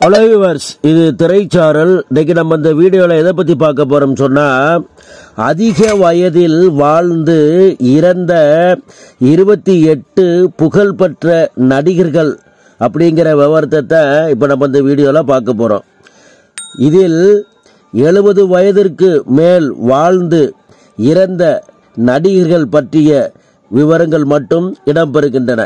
hello viewers இது திரைச்சாரல் இன்னைக்கு நம்ம இந்த வீடியோவில் எதை பற்றி பார்க்க போகிறோம் சொன்னால் அதிக வயதில் வாழ்ந்து இறந்த இருபத்தி எட்டு புகழ்பெற்ற நடிகர்கள் அப்படிங்கிற விவரத்தை இப்போ நம்ம இந்த வீடியோவில் பார்க்க போகிறோம் இதில் எழுபது வயதிற்கு மேல் வாழ்ந்து இறந்த நடிகர்கள் பற்றிய விவரங்கள் மட்டும் இடம்பெறுகின்றன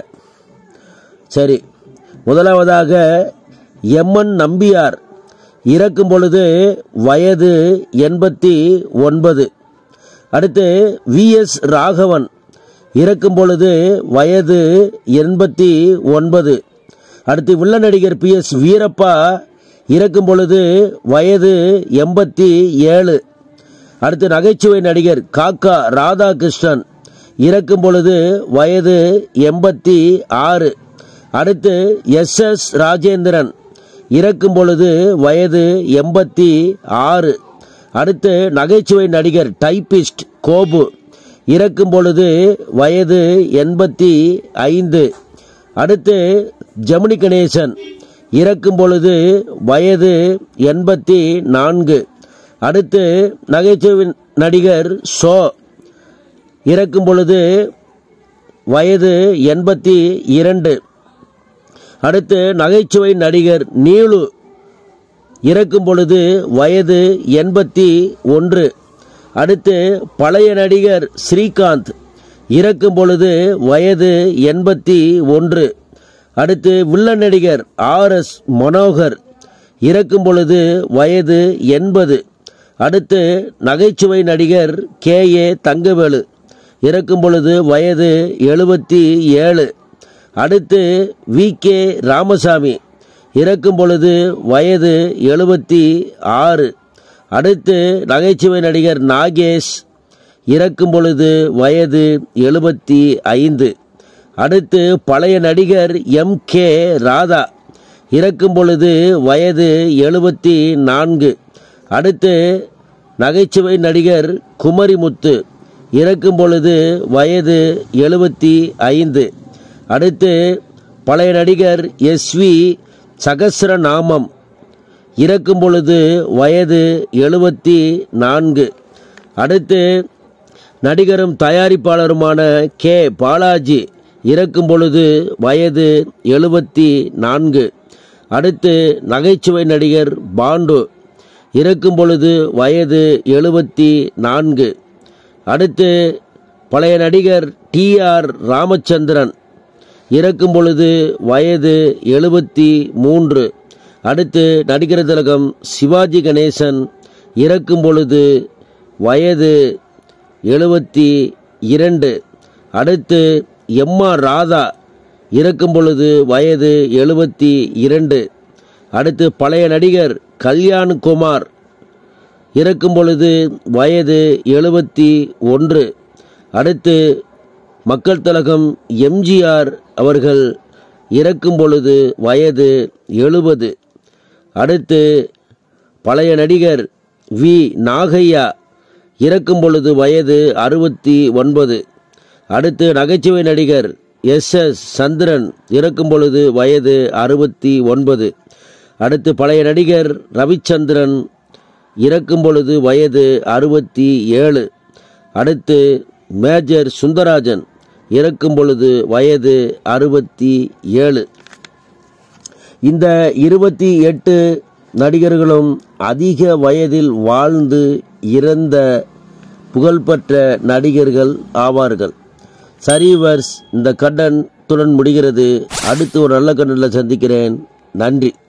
சரி முதலாவதாக எம்என் நம்பியார் இறக்கும் பொழுது வயது எண்பத்தி ஒன்பது அடுத்து வி எஸ் ராகவன் இறக்கும் பொழுது வயது எண்பத்தி ஒன்பது அடுத்து வில்ல நடிகர் பி எஸ் வீரப்பா இறக்கும் பொழுது வயது எண்பத்தி ஏழு அடுத்து நகைச்சுவை நடிகர் காக்கா ராதாகிருஷ்ணன் இறக்கும் பொழுது வயது எண்பத்தி ஆறு அடுத்து எஸ் எஸ் ராஜேந்திரன் இறக்கும் பொழுது வயது எண்பத்தி ஆறு அடுத்து நகைச்சுவை நடிகர் டைபிஸ்ட் கோபு இறக்கும் பொழுது வயது எண்பத்தி ஐந்து அடுத்து ஜெமினி கணேசன் இறக்கும் பொழுது வயது எண்பத்தி நான்கு அடுத்து நகைச்சுவை நடிகர் ஷோ இறக்கும் பொழுது வயது எண்பத்தி இரண்டு அடுத்து நகைச்சுவை நடிகர் நீலு இறக்கும் பொழுது வயது எண்பத்தி ஒன்று அடுத்து பழைய நடிகர் ஸ்ரீகாந்த் இறக்கும் பொழுது வயது எண்பத்தி ஒன்று அடுத்து வில்ல நடிகர் ஆர் எஸ் மனோகர் இறக்கும் பொழுது வயது எண்பது அடுத்து நகைச்சுவை நடிகர் கே ஏ தங்கவேலு இறக்கும் பொழுது வயது எழுபத்தி ஏழு அடுத்து வி கே ராமசாமி இறக்கும் பொழுது வயது எழுபத்தி ஆறு அடுத்து நகைச்சுவை நடிகர் நாகேஷ் இறக்கும் பொழுது வயது எழுபத்தி ஐந்து அடுத்து பழைய நடிகர் எம் கே ராதா இறக்கும் பொழுது வயது எழுபத்தி நான்கு அடுத்து நகைச்சுவை நடிகர் குமரிமுத்து இறக்கும் பொழுது வயது எழுபத்தி ஐந்து அடுத்து பழைய நடிகர் எஸ் வி சகசிரநாமம் இறக்கும் பொழுது வயது எழுபத்தி நான்கு அடுத்து நடிகரும் தயாரிப்பாளருமான கே பாலாஜி இறக்கும் பொழுது வயது எழுபத்தி நான்கு அடுத்து நகைச்சுவை நடிகர் பாண்டு இறக்கும் பொழுது வயது எழுபத்தி நான்கு அடுத்து பழைய நடிகர் டி ஆர் ராமச்சந்திரன் இறக்கும் பொழுது வயது எழுபத்தி மூன்று அடுத்து நடிகர் திலகம் சிவாஜி கணேசன் இறக்கும் பொழுது வயது எழுபத்தி இரண்டு அடுத்து எம் ஆர் ராதா இறக்கும் பொழுது வயது எழுபத்தி இரண்டு அடுத்து பழைய நடிகர் கல்யாண் குமார் இறக்கும் பொழுது வயது எழுபத்தி ஒன்று அடுத்து மக்கள் திலகம் எம்ஜிஆர் அவர்கள் இறக்கும் பொழுது வயது எழுபது அடுத்து பழைய நடிகர் வி நாகையா இறக்கும் பொழுது வயது அறுபத்தி ஒன்பது அடுத்து நகைச்சுவை நடிகர் எஸ் எஸ் சந்திரன் இறக்கும் பொழுது வயது அறுபத்தி ஒன்பது அடுத்து பழைய நடிகர் ரவிச்சந்திரன் இறக்கும் பொழுது வயது அறுபத்தி ஏழு அடுத்து மேஜர் சுந்தராஜன் இறக்கும் பொழுது வயது அறுபத்தி ஏழு இந்த இருபத்தி எட்டு நடிகர்களும் அதிக வயதில் வாழ்ந்து இறந்த புகழ்பெற்ற நடிகர்கள் ஆவார்கள் சரிவர்ஸ் இந்த கடன் துடன் முடிகிறது அடுத்து ஒரு நல்ல கண்ணில் சந்திக்கிறேன் நன்றி